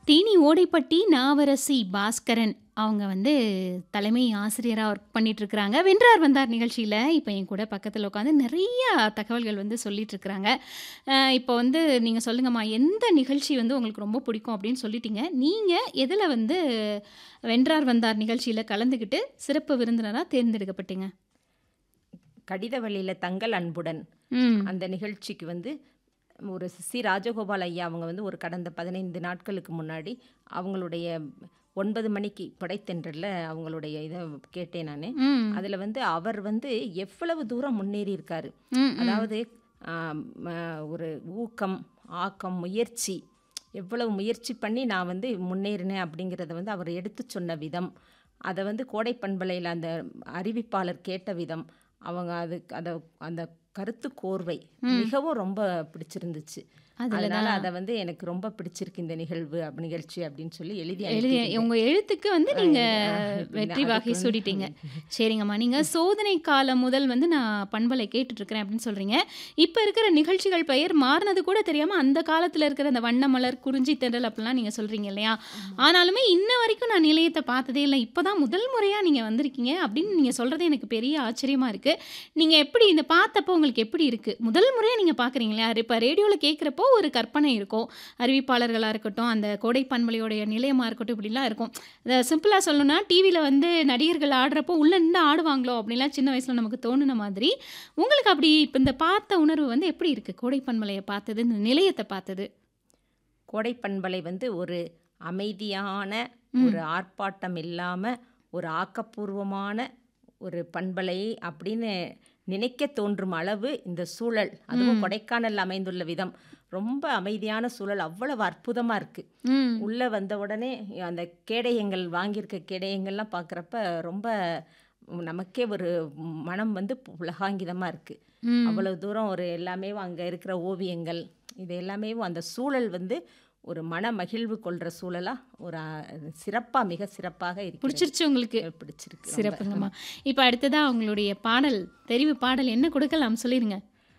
தேனி ஓடைப்பட்டி நாவரசி பாஸ்கரன் அவங்க வந்து தலைமை ஆசிரியரா ஒர்க் பண்ணிட்டுருக்கிறாங்க. வென்றார் வந்தார் நிகழ்ச்சியில இப்ப என் கூட பக்கத்துல உட்காந்து நெறைய தகவல்கள் வந்து சொல்லிட்டுருக்கிறாங்க. அ இப்போ வந்து நீங்க சொல்லுங்கம்மா, எந்த நிகழ்ச்சி வந்து உங்களுக்கு ரொம்ப பிடிக்கும் அப்படின்னு சொல்லிட்டீங்க. நீங்க எதுல வந்து வென்றார் வந்தார் நிகழ்ச்சியில கலந்துக்கிட்டு சிறப்பு விருந்தினரா தேர்ந்தெடுக்கப்பட்டீங்க? கடித வழியில தங்கள் அன்புடன் ம். அந்த நிகழ்ச்சிக்கு வந்து ஒரு சி. ராஜகோபால் ஐயா அவங்க வந்து ஒரு கடந்த 15 நாட்களுக்கு முன்னாடி அவங்களுடைய 9 மணிக்கு கொடைத்தென்றல்ல அவங்களுடைய இத கேட்டேன் நானு. ம். அதுல வந்து அவர் வந்து எவ்வளவு தூரம் முன்னேறி இருக்காரு. ம், ம். அதாவது ஆ ம ஒரு ஊக்கம், ஆக்கம், முயற்சி எவ்வளவு முயற்சி பண்ணி நான் வந்து முன்னேறினேன் அப்படிங்கிறத வந்து அவர் எடுத்துச் சொன்ன விதம், அத வந்து கோடை பண்பலையில அந்த அறிவிப்பாளர் கேட்ட விதம், அவங்க அதுக்கு அத அந்த கருத்து கோர்வை ம். மிகவும் ரொம்ப பிடிச்சிருந்துச்சு. அதுல அதனால தான் அத வந்து எனக்கு ரொம்ப பிடிச்சிருக்கு இந்த நிகழ்வு அப் நிகழ்ச்சி அப்படின்னு சொல்லி எழுதி எழுதி அனுப்பியிருந்தேன். உங்க எழுத்துக்கு வந்து அ நீங்க அ வெற்றி அதுக்கு வாகை வந்து சூடிட்டீங்க. சரிங்கம்மா. நீங்க சோதனை காலம் முதல் வந்து நான் பண்பலை கேட்டுட்ருக்கிறேன் அப்படின்னு சொல்றீங்க. இப்ப இருக்கிற நிகழ்ச்சிகள் பெயர் மாறுனது கூட தெரியாம அந்த காலத்துல இருக்கிற அந்த வண்ணமலர், குறிஞ்சி தென்றல் அப்படிலாம் நீங்க சொல்றீங்க இல்லையா? ஆமா. ஆனாலுமே இன்ன வரைக்கும் நான் நிலையத்த பார்த்ததே இல்ல. இப்பதான் முதல் முறையா நீங்க வந்திருக்கீங்க அப்படின்னு நீங்க சொல்றது எனக்கு பெரிய ஆச்சரியமா இருக்கு. நீங்க எப்படி இந்த பார்த்தப்போ உங்களுக்கு எப்படி இருக்கு? முதல் முறையா நீங்க பார்க்குறீங்க இல்லையா? இப்ப ரேடியோல கேட்கிறப்போ ஒரு கற்பனை இருக்கும். அறிவிப்பாளர்களா இருக்கட்டும், அந்த கோடை பண்பலையோடைய நிலையமா இருக்கட்டும் இப்படிலாம் இருக்கும். இத சிம்பிளா சொல்லணும்னா டிவில வந்து நடிகர்கள் ஆடுறப்போ உள்ள நின்னு ஆடுவாங்களோ அப்படிலாம் சின்ன வயசுல நமக்கு தோணுன மாதிரி, உங்களுக்கு அப்படி இப்ப இந்த பார்த்த உணர்வு வந்து எப்படி இருக்கு? கோடை பண்பலைய பார்த்தது, இந்த நிலையத்த பார்த்தது? கோடை பண்பலை வந்து ஒரு அமைதியான, ஒரு ம். ஆர்ப்பாட்டம் இல்லாம, ஒரு ஆக்கப்பூர்வமான ஒரு பண்பலை அப்படின்னு நினைக்க தோன்றும் அளவு இந்த சூழல், அதுவும் ம். கொடைக்கானல்ல அமைந்துள்ள விதம், ரொம்ப அமைதியான சூழல். அவ்வளவு அற்புதமா இருக்கு. ம். உள்ள வந்த உடனே அந்த கேடயங்கள் வாங்கியிருக்க கேடயங்கள்லாம் பார்க்குறப்ப ரொம்ப நமக்கே ஒரு மனம் வந்து புளகாங்கிதமா இருக்கு. ம். அவ்வளவு தூரம் ஒரு எல்லாமே அங்க இருக்கிற ஓவியங்கள், இது எல்லாமே அந்த சூழல் வந்து ஒரு மன மகிழ்வு கொள்ற சூழலா ஒரு அ சிறப்பா மிக சிறப்பாக இருக்கிறது. புடிச்சிருச்சு உங்களுக்கு? அ பிடிச்சிருக்கு ரொம்ப. சிறப்புங்கம்மா. இப்ப அடுத்ததா உங்களுடைய பாடல், தெரிவு பாடல் என்ன கொடுக்கலாம் சொல்லிருங்க.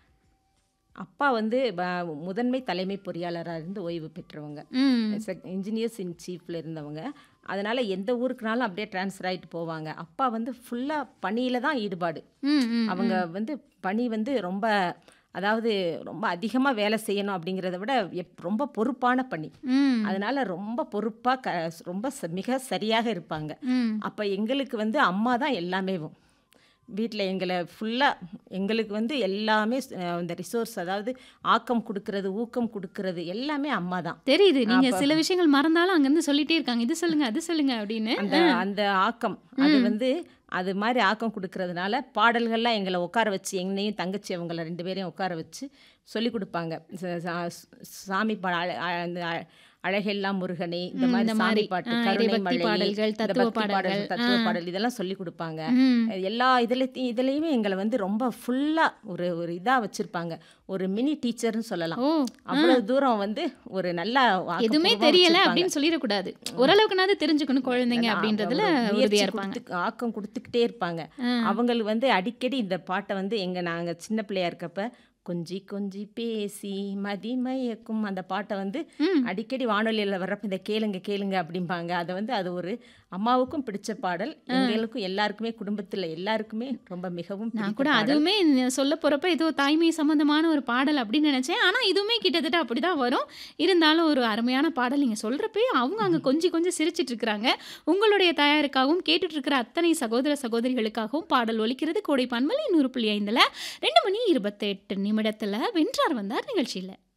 அப்பா வந்து ப முதன்மை தலைமை பொறியாளரா இருந்து ஓய்வு பெற்றவங்க. ம். செக் இன்ஜினியர்ஸ் இன் சீஃப்ல இருந்தவங்க. அதனால எந்த ஊருக்குனாலும் அப்படியே ட்ரான்ஸ்ஃபர் ஆயிட்டு போவாங்க. அப்பா வந்து ஃபுல்லா பணியில தான் ஈடுபாடு. ம், ம், அவங்க ம். வந்து பணி வந்து ரொம்ப அதாவது ரொம்ப அதிகமா வேலை செய்யணும் அப்படிங்கிறத விட எப் ரொம்ப பொறுப்பான பணி. ம். அதனால ரொம்ப பொறுப்பா க ரொம்ப ச மிக சரியாக இருப்பாங்க. ம். அப்ப எங்களுக்கு வந்து அம்மா தான் எல்லாமேவும். வீட்ல எங்கள ஃபுல்லா எங்களுக்கு வந்து எல்லாமே ஸ் இந்த ரிசோர்ஸ் அதாவது ஆக்கம் குடுக்குறது, ஊக்கம் குடுக்குறது எல்லாமே அம்மா தான். தெரியுது. நீங்க அப்ப சில விஷயங்கள் மறந்தாலும் அங்கருந்து சொல்லிட்டே இருக்காங்க. இது சொல்லுங்க, அது சொல்லுங்க அப்படின்னு. அந்த அ. அந்த ஆக்கம் அது ம். வந்து அது மாரி ஆக்கம் குடுக்குறதுனால பாடல்கள்லாம் எங்கள உட்கார வச்சு என்னையும் தங்கச்சி அவங்கள 2 பேரையும் உட்கார வச்சு சொல்லிக் குடுப்பாங்க. ச சா சாமி பா அ அந்த அழகெல்லாம் முருகனே இந்த ம். மாரி இந்த சாமி மாரி பாட்டு, அ கருணை இறைபக்தி மழையே, பாடல்கள், இந்த தத்துவ பக்தி பாடல், பாடல்கள். தத்துவ அ. பாடல் இதெல்லாம் சொல்லிக் குடுப்பாங்க. ம். எல்லா இதுலத்தையும் இதுலயுமே எங்கள வந்து ரொம்ப ஃபுல்லா ஒரு ஒரு இதா வச்சிருப்பாங்க. ஒரு மினி டீச்சர்ன்னு சொல்லலாம். ஓ! அ. அவ்வளவு தூரம் வந்து ஒரு நல்லா எதுவுமே ஆக்கப்பூர்வமா தெரியல வச்சிருப்பாங்க. அப்படின்னு சொல்லிறக்கூடாது. ஓரளவுக்குனாவது தெரிஞ்சுக்கணும் குழந்தைங்க நான் அப்படின்றதுல ஒரு உறுதியா முயற்சி இருப்பாங்க. குடுத்து ஆக்கம் குடுத்துக்கிட்டே இருப்பாங்க. அ. அவங்களுக்கு வந்து அடிக்கடி இந்த பாட்ட வந்து எங்க நாங்க சின்ன பிள்ளையா இருக்கப்ப, கொஞ்சி கொஞ்சி பேசி மதிமயக்கும் அந்த பாட்ட வந்து ம். அடிக்கடி வானொலியில வர்றப்ப இத கேளுங்க கேளுங்க அப்படிம்பாங்க. அத வந்து அது ஒரு அம்மாவுக்கும் பிடிச்ச பாடல். அ. எங்களுக்கும் எல்லாருக்குமே குடும்பத்துல எல்லாருக்குமே ரொம்ப மிகவும் நான் பிடித்த கூட பாடல். அதுவுமே சொல்லப் போறப்ப ஏதோ தாய்மை சம்மந்தமான ஒரு பாடல் அப்படின்னு நினைச்சேன். ஆனா இதுவுமே கிட்டத்தட்ட அப்படிதான் வரும். இருந்தாலும் ஒரு அருமையான பாடல் நீங்க சொல்றப்பயே அவங்க அங்க கொஞ்சி கொஞ்சி சிரிச்சிட்டு இருக்கிறாங்க. உங்களுடைய தாயாருக்காகவும், கேட்டுட்டு இருக்கிற அத்தனை சகோதர சகோதரிகளுக்காகவும் பாடல் ஒலிக்கிறது கோடை பண்பலை 100.5ல 2 மணி 28 நிமிடத்துல வென்றார் வந்தார் நிகழ்ச்சியில.